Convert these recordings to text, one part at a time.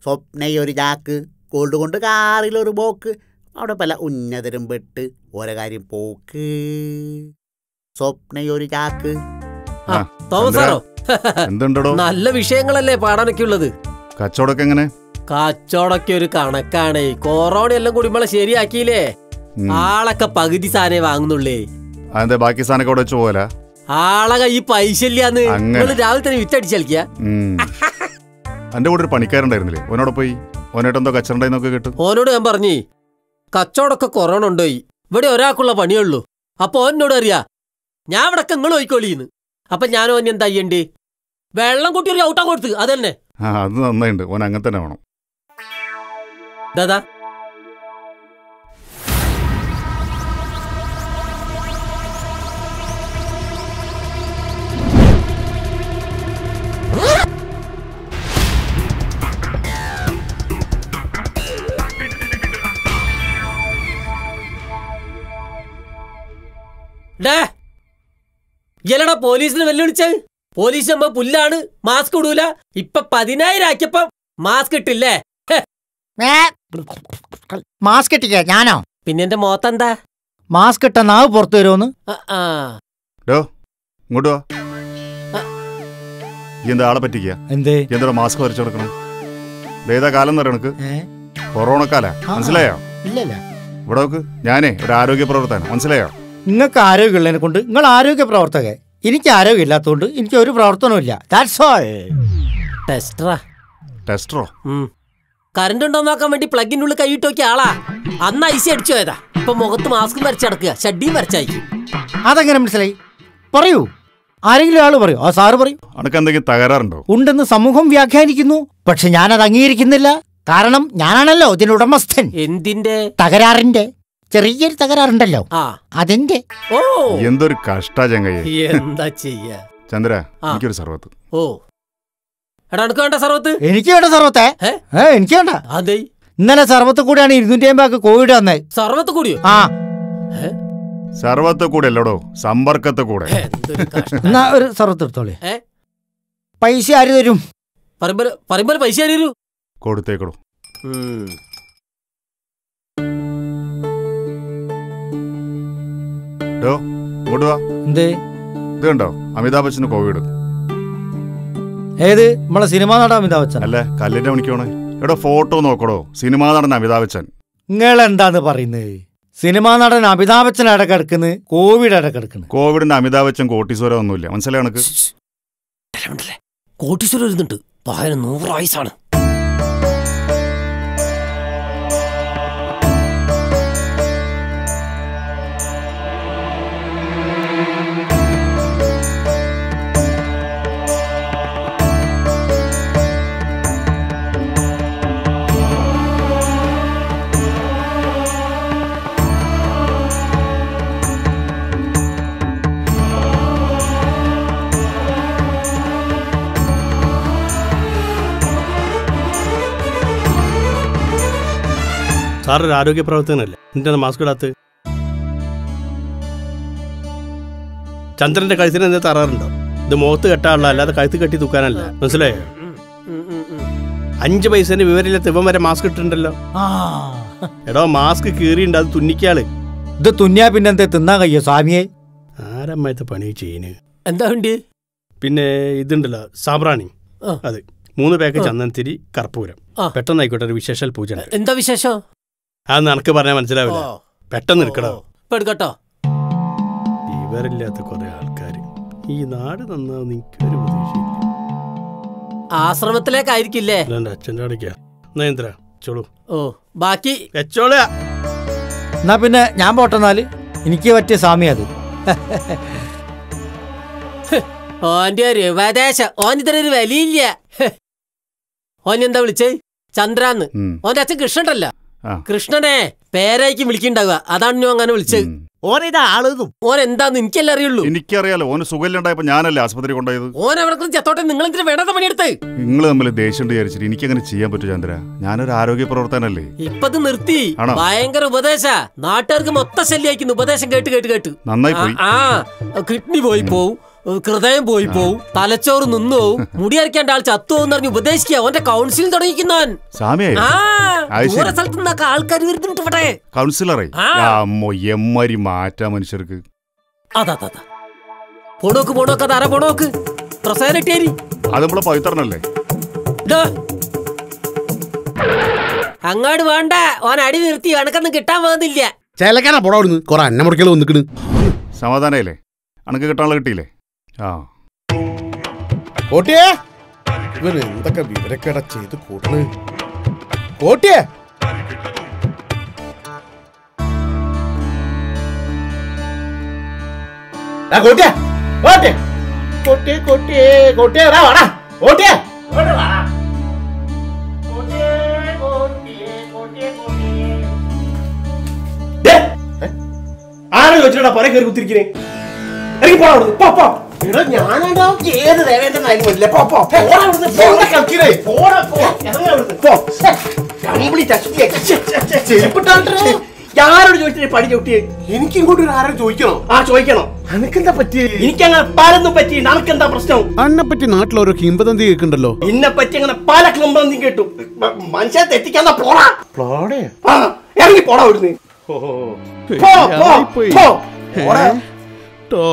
സ്വപ്നയൊരു ചാക്ക് ഗോൾഡ് കൊണ്ട് കാറിലൊരു ബോക്ക് അവിടെ പല ഉന്നതരും പെട്ട് ഓരോ കാര്യം പോക്ക് സ്വപ്നയൊരു ചാക്ക് ആ, തോമസ് ചന്ദ്ര. സാറോ എന്തുണ്ടോ നല്ല വിഷയങ്ങളല്ലേ പാടാനൊക്കെ ഉള്ളത് കച്ചവടമൊക്കെ എങ്ങനെ കച്ചവടൊക്കെ ഒരു കണക്കാണേ കൊറോണ എല്ലാം കൂടി നമ്മളെ ശരിയാക്കിയില്ലേ ഉം. ആളൊക്കെ പകുതി സാധനേ വാങ്ങുന്നുള്ളേ അതെന്താ ബാക്കി സാധനമൊക്കെ അവിടെ വെച്ച് പോകല ആളെ കൈ പൈസ ഇല്ലാന്ന് അങ്ങനെ. നിങ്ങള് രാവിലെ തന്നെ വിറ്റടിച്ച് കളിക്കുക എന്റെ കൂടെ ഒരു പണിക്കാരുണ്ടായിരുന്നില്ലേ ഓനോടെ പോയി ഓനായിട്ടെന്തോ കച്ചറുണ്ടായിന്നൊക്കെ കേട്ടു ഓനോട് ഞാൻ പറഞ്ഞു കച്ചവടമൊക്കെ കൊറോണ ഉണ്ടോയി ഇവിടെ ഒരാൾക്കുള്ള പണിയുള്ളൂ അപ്പൊ ഓനോട് അറിയാ ഞാൻ ഇവിടെ നിങ്ങൾ പോയിക്കോളിന്ന് അപ്പൊ ഞാൻ ഓൻ എന്താ ചെയ്യണ്ടേ വെള്ളം കൂട്ടി ഒരു ഔട്ടാ കൊടുത്ത് അതന്നെ ആ അത് നന്നായിട്ടുണ്ട് ഓൻ അങ്ങനെ തന്നെ വേണം ദാദാ ഡേ ഇയലടാ പോലീസിന് വെല്ലുവിളിച്ചത് പോലീസ് നമ്മ പുല്ലാണ് മാസ്ക് ഇടൂല ഇപ്പൊ പതിനായിരം ആക്കിയപ്പം മാസ്ക് ഇട്ടില്ലേ ഹെ, മാസ്ക് ഇട്ടിക്ക ഞാനോ പിന്നെ എന്റെ മോത്തെന്താ മാസ്ക് ഇട്ട നാവ് പുറത്തു വരുമോന്ന് ആ, ആ ഡോ ഇങ്ങോട്ട് വാ ആ. ഈ എന്താ ആളെ പറ്റിക്കുക എന്തേ എന്താ മാസ്ക് വരച്ചു കൊടുക്കണം ഏതാ കാലം എന്ന് പറയണക്ക് ഏ? കൊറോണ കാല ആ. മനസ്സിലായോ ഇല്ലല്ല ഇവിടെ നോക്ക് ഞാനേ ഒരു ആരോഗ്യ പ്രവർത്തനം മനസ്സിലായോ നിങ്ങൾക്ക് ആരോഗ്യമുള്ളതിനെ കൊണ്ട് നിങ്ങൾ ആരോഗ്യ പ്രവർത്തക എനിക്ക് ആരോഗ്യം ഇല്ലാത്തതുകൊണ്ട് എനിക്ക് ഒരു പ്രവർത്തനവും ദാറ്റ്സ് ഓൾ ടെസ്റ്ററാ ടെസ്റ്ററോ ഉം. കറണ്ട് ഉണ്ടോ നോക്കാൻ വേണ്ടി പ്ലഗിന്റെ ഉള്ളിൽ കൈയിട്ട് നോക്കിയ ആളാ അന്ന് ഐസി അടിച്ചു പോയതാ ഇപ്പൊ മുഖത്ത് മാസ്ക് വരച്ചടക്കുക ഷഡ്ഡിയും വരച്ചയക്കും അതെങ്ങനെ മനസ്സിലായി പറയൂ ആരെങ്കിലും ആള് പറയൂ ആ സാറ് പറയൂ അനക്ക് എന്തെങ്കിലും തകരാറുണ്ടോ ഉണ്ടെന്ന് സമൂഹം വ്യാഖ്യാനിക്കുന്നു പക്ഷെ ഞാനത് അംഗീകരിക്കുന്നില്ല കാരണം ഞാനാണല്ലോ ഇതിന്റെ ഉടമസ്ഥൻ എന്തിന്റെ തകരാറിന്റെ ചെറിയൊരു തകരാറുണ്ടല്ലോ ആ അതിന്റെ ഓ എന്തൊരു കഷ്ടാ ചങ്ങയ്യെ എന്താ ചെയ്യാ ചന്ദ്ര ആ. എനിക്കൊരു സർവത്ത് ഓ എടാ എനിക്ക് വേണ്ട സർവത്ത് എനിക്ക് വേണ്ട സർവത്തെ ഏ? ഏ എനിക്ക് വേണ്ട അതെ ഇന്നലെ സർവത്ത് കൂടെയാണ് ഇരുന്നൂറ്റി അമ്പത് കോവിഡ് വന്നത് സർവത്ത് കൂടിയോ ആ സർവത്തെ കൂടെ അല്ലടോ സമ്പർക്കത്തെ കൂടെ എന്തൊരു കഷ്ടം. എന്നാ ഒരു സർവത്ത് എടുത്തോളെ ഏ? പൈസ ആര് തരും പറയുമ്പോ പറയുമ്പോ പൈസ തരൂ കൊടുത്തേക്കടോ ഡോ ഇങ്ങോട്ട് വാ എന്ത് ഇത് കണ്ടോ അമിതാഭ് ബച്ചന് കോവിഡ് ഏത് നമ്മളെ സിനിമാ നട അമിതാഭ് ബച്ചൻ അല്ല കല്ലിന്റെ മണിക്കോണേ എടോ ഫോട്ടോ നോക്കടോ സിനിമാ നടൻ അമിതാഭ് ബച്ചൻ നിങ്ങൾ എന്താന്ന് പറയുന്നത് സിനിമാ നടൻ അമിതാഭ് ബച്ചൻ ഇടക്കിടക്കുന്നത് കോവിഡ് ഇടക്കിടക്കുന്നത് കോവിഡിന്റെ അമിതാഭ് ബച്ചൻ കോട്ടീശ്വരം ഒന്നുമില്ല മനസ്സിലായി കണക്ക് കോട്ടീശ്വരം വരുന്നുണ്ട് പതിന് നൂറ് വയസ്സാണ് സാർ ഒരു ആരോഗ്യ പ്രവർത്തകനല്ലേ എന്താണ് മാസ്ക് ഇടാത്ത ചന്ദ്രന്റെ കഴുത്തിന് എന്താ തറാറുണ്ടോ ഇത് മുഖത്ത് കെട്ടാനുള്ള അല്ലാതെ കഴുത്ത് കെട്ടി തൂക്കാനല്ല മനസ്സിലായോ അഞ്ച് പൈസന്റെ വിവരമില്ലാത്ത ഇവൻ വരെ മാസ്ക് ഇട്ടിട്ടുണ്ടല്ലോ ആ എടോ മാസ്ക് കീറിയുണ്ട് അത് തുന്നിക്കാള് ഇത് തുന്നിയാ പിന്നെന്തേ തിന്നാൻ കഴിയോ സ്വാമിയെ ആരമ്മയത്തെ പണി ചെയ്യുന്നത് എന്താ വേണ്ടി പിന്നെ ഇതുണ്ടല്ലോ സാമ്പ്രാണി ആ. അത് മൂന്ന് പാക്ക് ആ. ചന്ദനത്തിരി കർപ്പൂരം ആ. പെട്ടെന്ന് ആയിക്കോട്ടെ ഒരു വിശേഷൽ പൂജ ഉണ്ട് എന്താ വിശേഷം അത് നിനക്ക് പറഞ്ഞാൽ മനസ്സിലാവില്ല ഓ, പെട്ടെന്ന് എടുക്കടോ ഓ, ഇപ്പൊ എടുക്കട്ടോ വിവരമില്ലാത്ത കുറെ ആൾക്കാർ ഈ നാട് നന്നാവും എനിക്കൊരു പ്രതീക്ഷയില്ല ആശ്രമത്തിലേക്കായിരിക്കില്ലേ അല്ലാണ്ട് അച്ഛൻ്റെ അടയ്ക്കാ നയന്ത്ര ചോളൂ ഓ ബാക്കി വെച്ചോളൂ എന്നാ പിന്നെ ഞാൻ പോട്ടെന്നാല് എനിക്ക് പറ്റിയ സ്വാമി അത് ഓന്റെ ഒരു ഉപദേശം ഓൻ ഇതിനൊരു വിലയില്ല ഹെ. ഓൻ എന്താ വിളിച്ചേ ചന്ദ്രാന്ന് ഉം. ഓന്റെ അച്ഛൻ കൃഷ്ണണ്ടല്ല ആ. കൃഷ്ണനെ പേരായിരിക്കും വിളിക്കണ്ടാവുക അതാണ് ഞാൻ അങ്ങനെ വിളിച്ചത് ഉം. ഓനിത് ആളുതും ഓൻ എന്താന്ന് എനിക്കല്ലേ അറിയുള്ളൂ എനിക്കറിയാലോ ഓന് സുഖമില്ലാണ്ടായപ്പോ ഞാനല്ലേ ആസ്പത്രി കൊണ്ടുപോയത് ഓൻ അവിടെ ചത്തോട്ടെ നിങ്ങൾ എന്തിനു വേണ്ടാത്ത പണിയെടുത്ത് നിങ്ങൾ തമ്മിൽ ദേഷ്യം വിചാരിച്ചിട്ട് എനിക്കങ്ങനെ ചെയ്യാൻ പറ്റൂ ചന്ദ്ര ഞാനൊരു ആരോഗ്യ പ്രവർത്തനല്ലേ ഇപ്പത് നിർത്തി ആണോ? ഭയങ്കര ഉപദേശ നാട്ടുകാർക്ക് മൊത്തം ശല്യായിരിക്കുന്നു ഉപദേശം കേട്ട് കേട്ട് കേട്ട് നന്നായി പോയി ആ കിഡ്നി പോയി പോവും ഹൃദയം പോയി പോവും തലച്ചോറ് നിന്നു പോവും മുടി അരക്കേണ്ട ആൾ ചത്തു എന്ന് പറഞ്ഞ് ഉപദേശിക്കുക അവന്റെ കൗൺസിൽ തുടങ്ങിക്കുന്നവൻ സ്വാമിയായി ആ അത് ശരി. ദൂര സ്ഥലത്ത് നിന്നൊക്കെ ആൾക്കാർ വരുന്നുണ്ട് ഇവിടെ കൗൺസിലറെ ആ. അമ്മോ എമ്മരി മാറ്റാ മനുഷ്യർക്ക് അതാ അതാ, അതാ പോണോക്ക് പോണോക്ക് അതാരാ പോണോക്ക് പ്രസേനട്ടേരി അത് നമ്മളെ പവിത്രനല്ലേ അങ്ങാട് വേണ്ട ഓൻ അടി നിർത്തി കണക്കൊന്നും കിട്ടാൻ പോകുന്നില്ല ചേലക്കാനാ പോടാ അവിടുന്ന് കൊറേ അന്ന മുടക്കൽ വന്നിക്കണ് സമാധാനമായില്ലേ അനക്ക് കിട്ടാനുള്ള കിട്ടിയില്ലേ ആ കോട്ടിയേ ഇവൻ എന്തൊക്കെ വിവരക്കേട ചെയ്ത് കൂട്ടണ് കോട്ടിയേ ആ, കോട്ടിയേ കോട്ടിയേ കോട്ടിയേ കോട്ടിയേ കോട്ടിയേ എടാ വാടാ കോട്ടിയേ ഇങ്ങോട്ട് വാടാ. കോട്ടിയേ, കോട്ടിയേ, കോട്ടിയേ, കോട്ടിയേ. ദേ, ഏ? ആരാ ചോദിച്ചിട്ടാ പുറകെ കയറി കുത്തിരിക്കണേ ഇറങ്ങി പോടാ അവിടുന്ന്. പോ പോ എടാ ഞാനാണ്ടാ ഏത് ദേവേന്ദ്രൻ ആയാലും പറ്റില്ല പോ പോ പോടാ അവിടുന്ന് പോടാ കളിക്കണേ പോടാ പോ ഇറങ്ങി അവിടുന്ന് പോ കംപ്ലീറ്റ് അശ്വിയെ ചെരുപ്പിട്ടാണ്ടേ ഞാനോട് ചോദിച്ചിട്ട് പടി ചവിട്ടിയേ എനിക്ക് ഇങ്ങോട്ട് ഒരു ആരും ചോദിക്കണോ ആ ചോദിക്കണം അനക്കെന്താ പറ്റിയേ എനിക്കങ്ങനെ പലതും പറ്റി നമുക്കെന്താ പ്രശ്നം അന്നെ പറ്റി നാട്ടിലോരോ കിംബദന്തി കേൾക്കണ്ടല്ലോ ഇന്നെ പറ്റി അങ്ങനെ പല ക്ലംബന്തും കേട്ടു മ- മനുഷ്യനെ തെറ്റിക്കാൻ പോടാ പ്ലോടെ ആ ഇറങ്ങി പോടാ അവിടുന്ന് പോ, പോ, പോ. പോടാ. ട്ടോ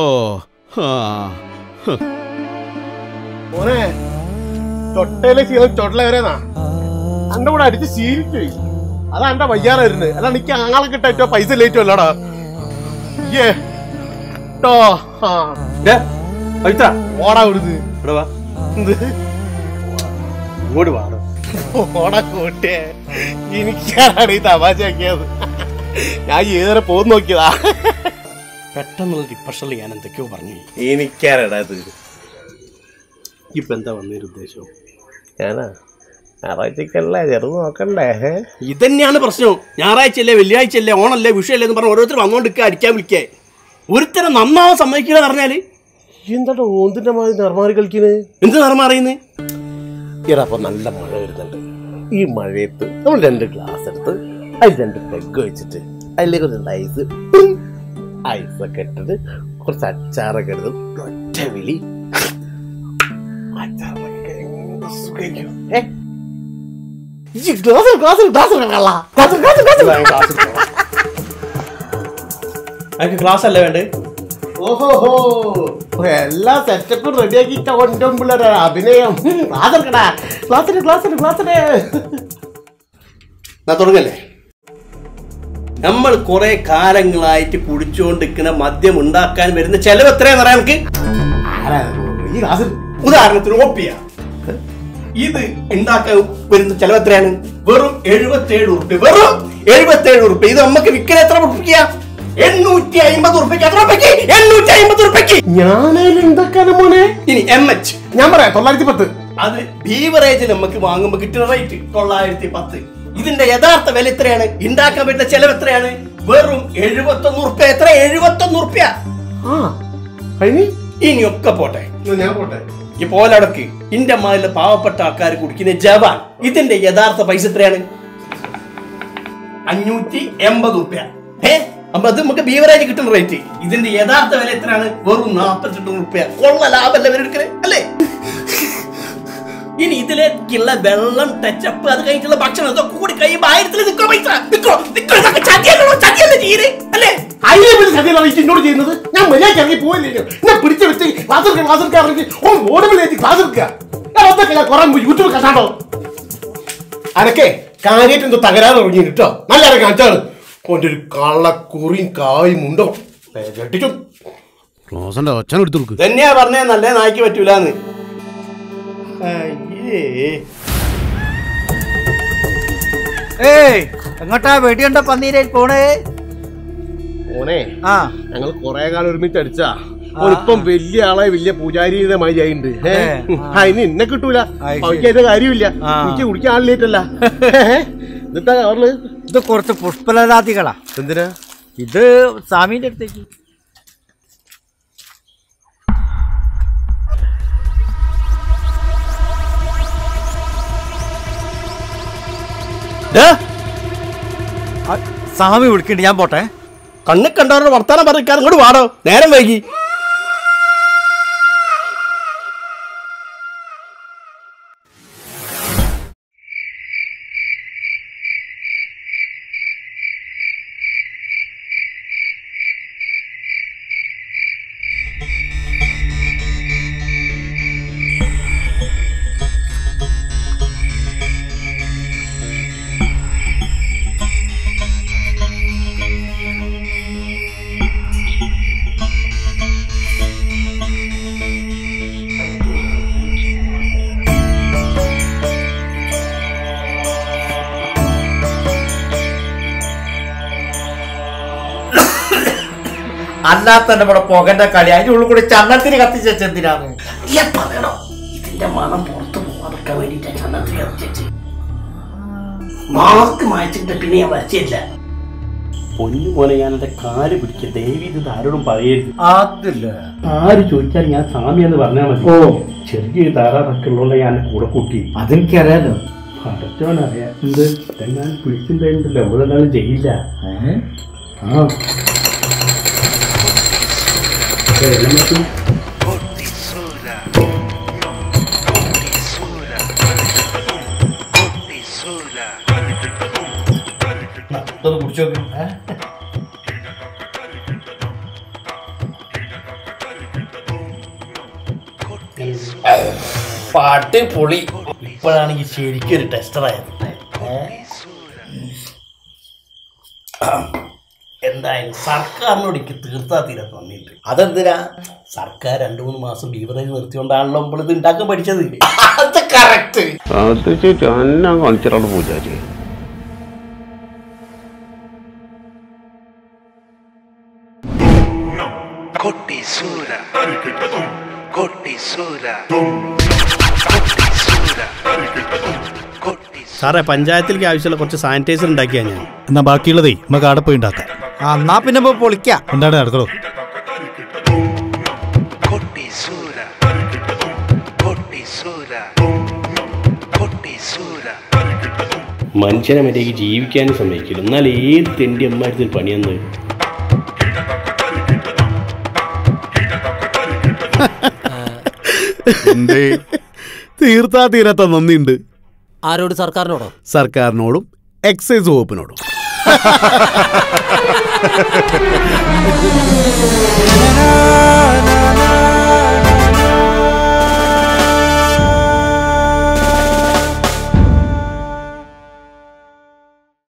മോനെ തൊട്ടയിലെ ശീലം തൊട്ടല വരെന്നാ അന്റെ കൂടെ അടിച്ച് ശീലിച്ചു അതാ എന്റെ വയ്യാറ വരുന്നത് അല്ല എനിക്ക് ആളെ കിട്ടാറ്റോ പൈസ ലേറ്റോ അല്ലടാ ഏ ട്ടോ ആ ദേ, പവിത്ര, ഓടാ വിടുന്ന് ഇവിടെ വാ. എന്ത് ഇങ്ങോട്ട് വാടോ ഓടാ കൂട്ടേ എനിക്കാണ് ഈ തമാശയാക്കിയത് ഞാൻ ഏറെ പോന്ന് നോക്കിയതാ പെട്ടെന്നുള്ള ഡിപ്രഷനിൽ ഞാൻ എന്തൊക്കെയോ പറഞ്ഞു എനിക്കാരടാ ഇത് ഇപ്പൊ എന്താ വന്നൊരു ഉദ്ദേശം ഞാനാ ഞായറാഴ്ചക്കല്ലേ ചെറുത് നോക്കണ്ടേ ഏ? ഇതന്നെയാണ് പ്രശ്നം ഞായറാഴ്ചയല്ലേ വെള്ളിയാഴ്ചയല്ലേ ഓണല്ലേ വിഷയല്ലേ എന്ന് പറഞ്ഞ് ഓരോരുത്തർ വന്നോണ്ടിരിക്കുക അടിക്കാൻ വിളിക്കേ ഒരുത്തരം നന്നാവാൻ സമ്മതിക്കുക എന്ന് പറഞ്ഞാല് ഈ എന്താ ഓന്തിന്റെ മാതിരി നിർമാറി കളിക്കുന്നത് എന്ത് നിറം അറിയുന്നത് എടാ അപ്പൊ നല്ല മഴ വരുന്നുണ്ട് ഈ മഴയത്ത് നമ്മൾ രണ്ട് ഗ്ലാസ് എടുത്ത് അതിൽ രണ്ട് പെഗ് വെച്ചിട്ട് അതിലേക്ക് കുറച്ച് ഐസ് ഐസൊക്കെ ഇട്ടിട്ട് കുറച്ച് അച്ചാറൊക്കെ എടുത്ത് ഒറ്റ വിളി അച്ചാറൊക്കെ എന്ത് സുഖായിരിക്കും. ഏ? ഈ ഗ്ലാസ് ഗ്ലാസ് ഗ്ലാസ് കള്ള ഗ്ലാസ് ഗ്ലാസ് ഗ്ലാസ് എനിക്ക് ക്ലാസ് അല്ലേ വേണ്ടേ ഓഹോഹോ എല്ലാ സെറ്റപ്പും റെഡിയാക്കി കൊണ്ടും പിള്ളേരെ അഭിനയം ക്ലാസ് എടുക്കടാ ക്ലാസ്സിന് ക്ലാസ്സിന് ക്ലാസ്സിന് ഞാൻ തുടങ്ങല്ലേ നമ്മൾ കുറെ കാലങ്ങളായിട്ട് കുടിച്ചുകൊണ്ടിരിക്കുന്ന മദ്യം ഉണ്ടാക്കാൻ വരുന്ന ചെലവ് എത്രയാന്ന് അറിയാം നമുക്ക് ആരാ ഈ ക്ലാസ് ഉദാഹരണത്തിന് ഓപ്പിയ ഇത് ഉണ്ടാക്കാൻ വരുന്ന ചെലവ് എത്രയാണ് വെറും എഴുപത്തേഴ് ഉറുപ്പ്യ വെറും എഴുപത്തേഴ് ഉറുപ്പ്യ ഇത് നമുക്ക് വിൽക്കാൻ എത്ര ഉറുപ്പ്യ എണ്ണൂറ്റി അമ്പത് ഉറുപ്പ്യക്ക് എത്ര ഉറുപ്പ്യക്ക് എണ്ണൂറ്റി അമ്പത് ഉറുപ്പ്യക്ക് ഞാനതിൽ ഉണ്ടാക്കാനും മോനെ ഇനി എം എച്ച് ഞാൻ പറയാം തൊള്ളായിരത്തി പത്ത് അത് ബീവറേജ് നമുക്ക് വാങ്ങുമ്പോൾ കിട്ടുന്ന റേറ്റ് തൊള്ളായിരത്തി പത്ത് ഇതിന്റെ യഥാർത്ഥ വില എത്രയാണ് ഉണ്ടാക്കാൻ പറ്റുന്ന ചെലവ് എത്രയാണ് വെറും എഴുപത്തൊന്ന് ഉറുപ്പ്യ എത്ര എഴുപത്തൊന്ന് ഉറുപ്പ്യ ആ കഴിഞ്ഞ് ഇനിയൊക്കെ പോട്ടെ ഞാൻ പോട്ടെ ഈ പോലടക്ക് ഇന്റെ മാതിലെ പാവപ്പെട്ട ആൾക്കാർ കുടിക്കുന്ന ജവാൻ ഇതിന്റെ യഥാർത്ഥ പൈസ എത്രയാണ് അഞ്ഞൂറ്റി എൺപത് ഉറുപ്പ്യ ഏ അപ്പൊ അത് നമുക്ക് ബീവറേജ് കിട്ടുന്ന റേറ്റ് ഇതിന്റെ യഥാർത്ഥ വില എത്രയാണ് വെറും നാപ്പത്തെട്ട് ഉറുപ്പ്യ കൊള്ള ലാഭമല്ല ഇവരെടുക്കണേ അല്ലേ ഇനി ഇതിലേക്കുള്ള വെള്ളം ടച്ചപ്പ് അത് കഴിഞ്ഞിട്ടുള്ള ഭക്ഷണം ഇതൊക്കെ കൂടി കഴിയുമ്പോ ആയിരത്തിൽ നിൽക്കോ പൈസ നിൽക്കോ നിൽക്കോ ഇതൊക്കെ ചതിയല്ലോ ചതിയല്ലേ ചെയ്യേ അല്ലേ അതിനെ പറ്റി സത്യമാണ് ഈ എന്നോട് ചെയ്യുന്നത് ഞാൻ മര്യാദ ഇറങ്ങി പോയില്ലേ ഞാൻ പിടിച്ചു വെച്ച് ക്ലാസ് എടുക്കുക ക്ലാസ് എടുക്കാൻ ഇറങ്ങി ഓ ഓടുമ്പോൾ ക്ലാസ് എടുക്കുക ഞാൻ ഒന്നൊക്കെ ഞാൻ കുറെ യൂട്യൂബ് കണ്ടാണ്ടോ അനക്കെ കാര്യമായിട്ട് എന്തോ തകരാറ് തുടങ്ങി കേട്ടോ നല്ല ആരെ കാണിച്ചാണ് ഓൻ്റെ ഒരു കള്ളക്കുറിയും കായും ഉണ്ടോ ചട്ടിച്ചും ക്ലോസന്റെ ഒച്ചൻ എടുത്തു കൊടുക്ക് തന്നെയാ പറഞ്ഞേ നല്ല നായ്ക്ക് പറ്റൂലെന്ന് അയ്യേ ഏയ് എങ്ങോട്ടാ വെടിയുണ്ട പന്നീരേ പോണേ ഓനെ ആ ഞങ്ങൾ കൊറേ കാലം ഒരുമിച്ച് അടിച്ചാ ഓനിപ്പം വലിയ ആളെ വലിയ പൂജാരിയുടെ മാതിരി ആയിണ്ട് ഏ, ആ ഇനി എന്നെ കിട്ടൂല അത് ശരി. അവയ്ക്ക് അതിന്റെ കാര്യമില്ല ആ. എനിക്ക് കുടിക്കാൻ ആളില്ലേറ്റല്ല എന്നിട്ടാ അവള് ഇത് കുറച്ച് പുഷ്പലതാദികളാ എന്തിനാ ഇത് സ്വാമീന്റെ അടുത്തേക്ക് ആ, സ്വാമി വിളിക്കണ്ട് ഞാൻ പോട്ടെ കണ്ണ് കണ്ടവരുടെ വർത്താനം പറഞ്ഞാൽ ഇങ്ങോട്ട് വാടോ നേരം വൈകി അല്ലാത്ത നമ്മുടെ പുകന്റെ കളി അതിന്റെ ഉള്ളിൽ കൂടി ചങ്ങത്തിന് കത്തിച്ച് വെച്ചെന്തിനാണ് ഇല്ല പറയണോ ഇതിന്റെ മണം പുറത്തു പോകാതിരിക്കാൻ വേണ്ടിട്ടാ ചന്ദനത്തിൽ കത്തിച്ചു മാസ്ക് മായച്ചിട്ട് പിന്നെ ഞാൻ വരച്ചില്ല പൊന്നു പോലെ ഞാൻ എന്റെ കാല് പിടിക്കുക ദയവ് ഇത് ആരോടും പറയരുത് അതില്ല ആര് ചോദിച്ചാൽ ഞാൻ സ്വാമി എന്ന് പറഞ്ഞാൽ മതി ഓ ചെറിയ താറാറൊക്കെ ഉള്ള ഞാൻ കൂടെ കൂട്ടി അതെനിക്കറിയാലോ അടച്ചോനറിയാം എന്ത് ഞാൻ പിടിച്ചിട്ടുണ്ടല്ലോ ഇവിടെ ചെയ്യില്ല ആ എല്ലാം പറ്റും ഇതൊന്ന് കുടിച്ചു നോക്ക് പാട്ട് പൊളി ഇപ്പോഴാണെങ്കിൽ ശരിക്കും ഒരു ടെസ്റ്ററായത് എന്തായാലും സർക്കാരിനോട് എനിക്ക് തീർത്താ തീരെ തന്നിട്ട് അതെന്തിനാ സർക്കാർ രണ്ടു മൂന്ന് മാസം ബീവറേജ് നിർത്തിയോണ്ടാണല്ലോ നമ്മൾ ഇത് ഉണ്ടാക്കാൻ പഠിച്ചത് അത് കറക്റ്റ് അത് ശരി അന്ന കളിച്ചിട്ടാണ് പൂജാരി കൊട്ടി സൂര കൊട്ടി സൂര കൊട്ടി സൂര കൊട്ടി സാറേ പഞ്ചായത്തിലേക്ക് ആവശ്യമുള്ള കുറച്ച് സാനിറ്റൈസർ ഉണ്ടാക്കിയാ ഞാൻ എന്നാ ബാക്കിയുള്ളതേ നമുക്ക് ആടെ പോയി ഉണ്ടാക്കാം ആ എന്നാ പിന്നെ ഇപ്പൊ പൊളിക്കാം എന്താണ് നടക്കണോ കൊട്ടി സൂര കൊട്ടി സൂര കൊട്ടി സൂര മനുഷ്യനെ മര്യാദയ്ക്ക് ജീവിക്കാനും സമ്മതിക്കില്ല എന്നാൽ ഏത് തെണ്ടി അമ്മാരത്തിൽ പണിയെന്ന് എന്തേ തീർത്താ തീരാത്ത നന്ദിയുണ്ട് ആരോട് സർക്കാരിനോടോ സർക്കാരിനോടും എക്സൈസ് വകുപ്പിനോടും